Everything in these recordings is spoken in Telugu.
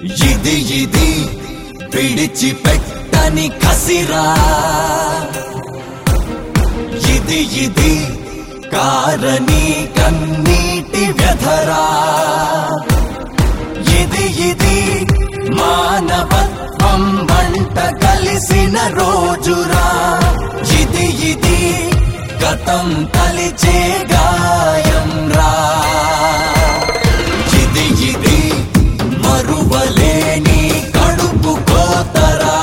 ఇది ఇది విడిచిపెట్టని కసిరా ఇది ఇది కారణి కన్నీటి వ్యధరా ఇది ఇది మానవత్వం వంట కలిసిన రోజురా ఇది ఇది గతం తలిచే గాయం రా ఇది ఇది మరువలేని కడుపు కోతరా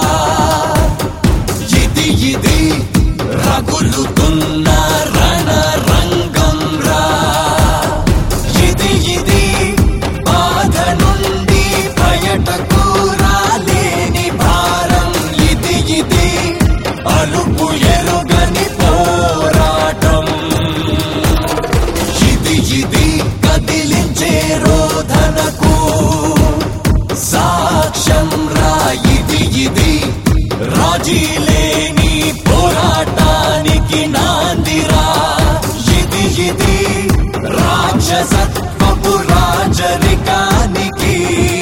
ఇది ఇది రగులుతున్న రణ రంగం రా ఇది ఇది బాధ నుండి బయటకు రాలేని భారం ఇది ఇది అలుపు ఎరుగని పోరాటం ఇది ఇది కదిలించే రోధనకు సాక్ష్యం రా ఇది ఇది రాజీ లేని పోరాటానికి నాందిరా ఇది ఇది రాక్షసత్వపు రాజరికానికి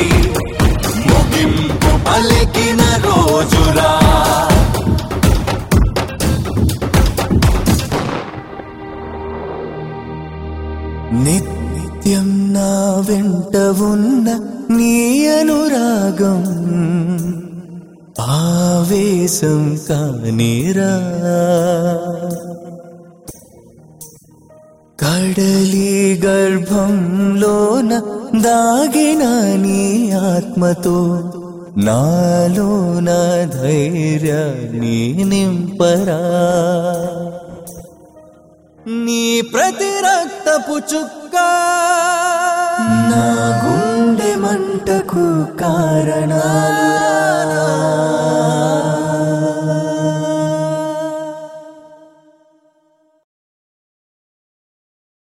ముగింపు పలికిన రోజురా నిత్యం నా వెంట ఉన్న నీ అనురాగం ఆవేశం కానిరా కడలి గర్భంలోన దాగిన నీ ఆత్మతో నాలోన ధైర్యాన్ని నింపరా నీ ప్రతి రక్తపు చుక్క నా గుండె మంటకు కారణాలు